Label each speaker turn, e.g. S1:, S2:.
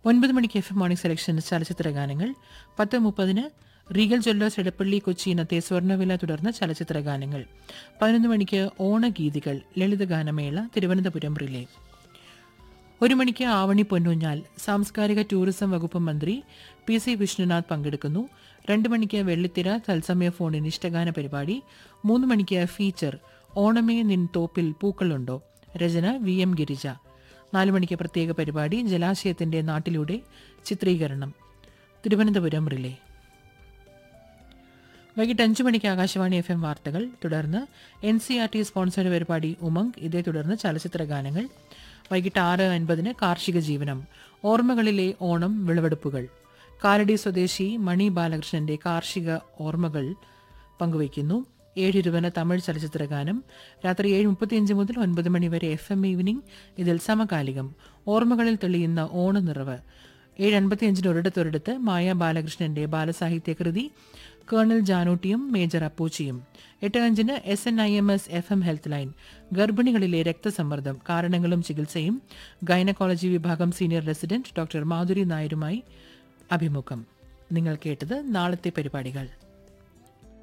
S1: ഒൻപത് മണിക്ക് F M morning selection ചലച്ചിത്ര ഗാനങ്ങൾ പത്ത് മുപ്പതിന് റീഗൽ ജ്വല്ലേഴ്സ് എടപ്പള്ളി കൊച്ചി ഇന്നത്തെ സ്വർണ്ണവില തുടർന്ന് ചലച്ചിത്ര ഗാനങ്ങൾ പതിനൊന്ന് മണിക്ക് ഓണഗീതികൾ ലളിതഗാനമേള തിരുവനന്തപുരം റിലേ ഒരു മണിക്ക് ആവണി പൊന്നൂഞ്ഞാൽ സാംസ്കാരിക ടൂറിസം വകുപ്പ് മന്ത്രി പി സി വിഷ്ണുനാഥ് പങ്കെടുക്കുന്നു രണ്ട് മണിക്ക് വെള്ളിത്തിര തത്സമയ ഫോണിൻ ഇഷ്ടഗാന പരിപാടി മൂന്ന് മണിക്ക് ഫീച്ചർ ഓണമേ നിൻ തോപ്പിൽ പൂക്കളുണ്ടോ രചന വി എം ഗിരിജ നാല് മണിക്ക് പ്രത്യേക പരിപാടി ജലാശയത്തിന്റെ നാട്ടിലൂടെ ചിത്രീകരണം തിരുവനന്തപുരം റിലേ വൈകിട്ട് അഞ്ചു മണിക്ക് ആകാശവാണി എഫ് എം വാർത്തകൾ തുടർന്ന് N C R T sponsored പരിപാടി ഉമംഗ് ഇതേ തുടർന്ന് ചലച്ചിത്ര ഗാനങ്ങൾ വൈകിട്ട് ആറ് അൻപതിന് കാർഷിക ജീവനം ഓർമ്മകളിലെ ഓണം വിളവെടുപ്പുകൾ കാലടി സ്വദേശി മണി ബാലകൃഷ്ണന്റെ കാർഷിക ഓർമ്മകൾ പങ്കുവയ്ക്കുന്നു ഏഴ് ഇരുപതിന് തമിഴ് ചലച്ചിത്ര ഗാനം രാത്രി ഏഴ് മുപ്പത്തിയഞ്ച് മുതൽ ഒൻപത് മണി വരെ എഫ് എം ഈവനിംഗ് ഇതിൽ സമകാലികം ഓർമ്മകളിൽ തെളിയുന്ന ഓണനിറവ് ഏഴ് അൻപത്തിയഞ്ചിന് ഒരിടത്തൊരിടത്ത് മായ ബാലകൃഷ്ണന്റെ ബാലസാഹിത്യ കൃതി കേണൽ ജാനൂട്ടിയും മേജർ അപ്പൂച്ചിയും എട്ട് അഞ്ചിന് S N I M S F M health line ഗർഭിണികളിലെ രക്തസമ്മർദ്ദം കാരണങ്ങളും ചികിത്സയും ഗൈനക്കോളജി വിഭാഗം സീനിയർ റെസിഡന്റ് ഡോക്ടർ മാധുരി നായരുമായി അഭിമുഖം നിങ്ങൾ കേട്ടത് നാളത്തെ പരിപാടികൾ